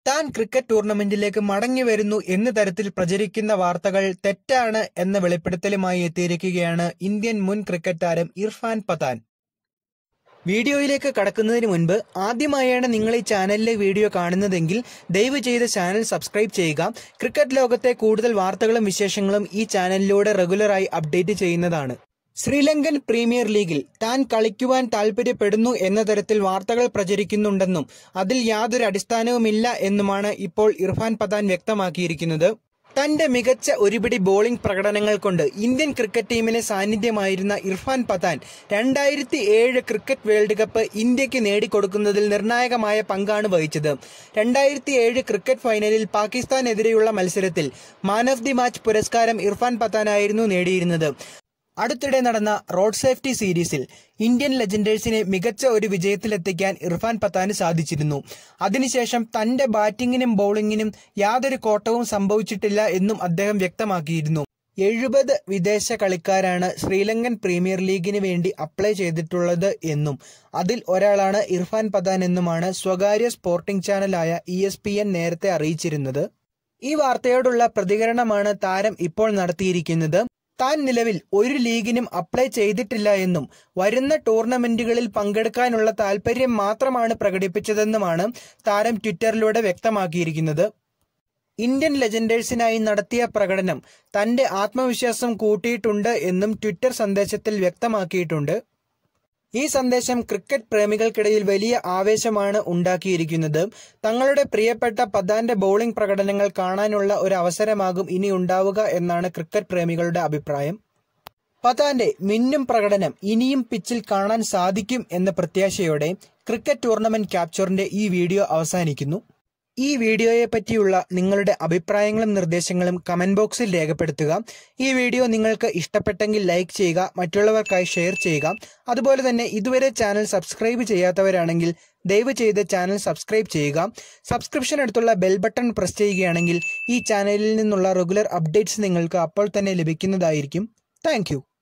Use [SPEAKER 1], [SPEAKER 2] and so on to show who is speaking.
[SPEAKER 1] താൻ ക്രിക്കറ്റ് ടൂർണമെന്റിലേക്ക് മടങ്ങി വരുന്നു എന്ന തരത്തിൽ പ്രചരിക്കുന്ന വാർത്തകൾ തെറ്റാണ് എന്ന വെളിപ്പെടുത്തലുമായി എത്തിയിരിക്കുകയാണ് ഇന്ത്യൻ മുൻ ക്രിക്കറ്റ് താരം ഇർഫാൻ പത്താൻ വീഡിയോയിലേക്ക് കടക്കുന്നതിന് മുൻപ് ആദ്യമായാണ് നിങ്ങൾ ഈ ചാനലിലെ വീഡിയോ കാണുന്നതെങ്കിൽ ദയവ് ചെയ്ത് ചാനൽ സബ്സ്ക്രൈബ് ചെയ്യുക ക്രിക്കറ്റ് ലോകത്തെ കൂടുതൽ വാർത്തകളും വിശേഷങ്ങളും ഈ ചാനലിലൂടെ റെഗുലറായി അപ്ഡേറ്റ് ചെയ്യുന്നതാണ് ശ്രീലങ്കൻ പ്രീമിയർ ലീഗിൽ താൻ കളിക്കുവാൻ താൽപര്യപ്പെടുന്നു എന്ന തരത്തിൽ വാർത്തകൾ പ്രചരിക്കുന്നുണ്ടെന്നും അതിൽ യാതൊരു അടിസ്ഥാനവുമില്ല എന്നുമാണ് ഇപ്പോൾ ഇർഫാൻ പത്താൻ വ്യക്തമാക്കിയിരിക്കുന്നത് തന്റെ മികച്ച ഒരുപിടി ബോളിംഗ് പ്രകടനങ്ങൾ കൊണ്ട് ഇന്ത്യൻ ക്രിക്കറ്റ് ടീമിലെ സാന്നിധ്യമായിരുന്ന ഇർഫാൻ പത്താൻ രണ്ടായിരത്തി ഏഴ് ക്രിക്കറ്റ് വേൾഡ് കപ്പ് ഇന്ത്യക്ക് നേടിക്കൊടുക്കുന്നതിൽ നിർണായകമായ പങ്കാണ് വഹിച്ചത് രണ്ടായിരത്തി ഏഴ് ക്രിക്കറ്റ് ഫൈനലിൽ പാകിസ്ഥാനെതിരെയുള്ള മത്സരത്തിൽ മാൻ ഓഫ് ദി മാച്ച് പുരസ്കാരം ഇർഫാൻ പത്താനായിരുന്നു നേടിയിരുന്നത് അടുത്തിടെ നടന്ന റോഡ് സേഫ്റ്റി സീരീസിൽ ഇന്ത്യൻ ലെജൻഡേഴ്സിനെ മികച്ച ഒരു വിജയത്തിലെത്തിക്കാൻ ഇർഫാൻ പത്താന് സാധിച്ചിരുന്നു അതിനുശേഷം തന്റെ ബാറ്റിങ്ങിനും ബൌളിങ്ങിനും യാതൊരു കോട്ടവും സംഭവിച്ചിട്ടില്ല എന്നും അദ്ദേഹം വ്യക്തമാക്കിയിരുന്നു എഴുപത് വിദേശ കളിക്കാരാണ് ശ്രീലങ്കൻ പ്രീമിയർ ലീഗിന് വേണ്ടി അപ്ലൈ ചെയ്തിട്ടുള്ളത് എന്നും അതിൽ ഒരാളാണ് ഇർഫാൻ പത്താൻ എന്നുമാണ് സ്വകാര്യ സ്പോർട്ടിംഗ് ചാനലായ ഇ എസ് പി എൻ നേരത്തെ അറിയിച്ചിരുന്നത് ഈ വാർത്തയോടുള്ള പ്രതികരണമാണ് താരം ഇപ്പോൾ നടത്തിയിരിക്കുന്നത് താൻ നിലവിൽ ഒരു ലീഗിനും അപ്ലൈ ചെയ്തിട്ടില്ല എന്നും വരുന്ന ടൂർണമെന്റുകളിൽ പങ്കെടുക്കാനുള്ള താൽപര്യം മാത്രമാണ് പ്രകടിപ്പിച്ചതെന്നുമാണ് താരം ട്വിറ്ററിലൂടെ വ്യക്തമാക്കിയിരിക്കുന്നത് ഇന്ത്യൻ ലെജൻഡേഴ്സിനായി നടത്തിയ പ്രകടനം തന്റെ ആത്മവിശ്വാസം കൂട്ടിയിട്ടുണ്ട് എന്നും ട്വിറ്റർ സന്ദേശത്തിൽ വ്യക്തമാക്കിയിട്ടുണ്ട് ഈ സന്ദേശം ക്രിക്കറ്റ് പ്രേമികൾക്കിടയിൽ വലിയ ആവേശമാണ് ഉണ്ടാക്കിയിരിക്കുന്നത് തങ്ങളുടെ പ്രിയപ്പെട്ട പതാന്റെ ബൌളിംഗ് പ്രകടനങ്ങൾ കാണാനുള്ള ഒരു അവസരമാകും ഇനി ഉണ്ടാവുക എന്നാണ് ക്രിക്കറ്റ് പ്രേമികളുടെ അഭിപ്രായം പതാന്റെ മിന്നും പ്രകടനം ഇനിയും പിച്ചിൽ കാണാൻ സാധിക്കും എന്ന പ്രത്യാശയോടെ ക്രിക്കറ്റ് ടൂർണമെന്റ് ക്യാപ്ചറിന്റെ ഈ വീഡിയോ അവസാനിക്കുന്നു ഈ വീഡിയോയെ പറ്റിയുള്ള നിങ്ങളുടെ അഭിപ്രായങ്ങളും നിർദ്ദേശങ്ങളും കമന്റ് ബോക്സിൽ രേഖപ്പെടുത്തുക ഈ വീഡിയോ നിങ്ങൾക്ക് ഇഷ്ടപ്പെട്ടെങ്കിൽ ലൈക്ക് ചെയ്യുക മറ്റുള്ളവർക്കായി ഷെയർ ചെയ്യുക അതുപോലെ തന്നെ ഇതുവരെ ചാനൽ സബ്സ്ക്രൈബ് ചെയ്യാത്തവരാണെങ്കിൽ ദയവ് ചെയ്ത് ചാനൽ സബ്സ്ക്രൈബ് ചെയ്യുക സബ്സ്ക്രിപ്ഷൻ അടുത്തുള്ള ബെൽ ബട്ടൺ പ്രസ് ചെയ്യുകയാണെങ്കിൽ ഈ ചാനലിൽ നിന്നുള്ള റെഗുലർ അപ്ഡേറ്റ്സ് നിങ്ങൾക്ക് അപ്പോൾ തന്നെ ലഭിക്കുന്നതായിരിക്കും താങ്ക്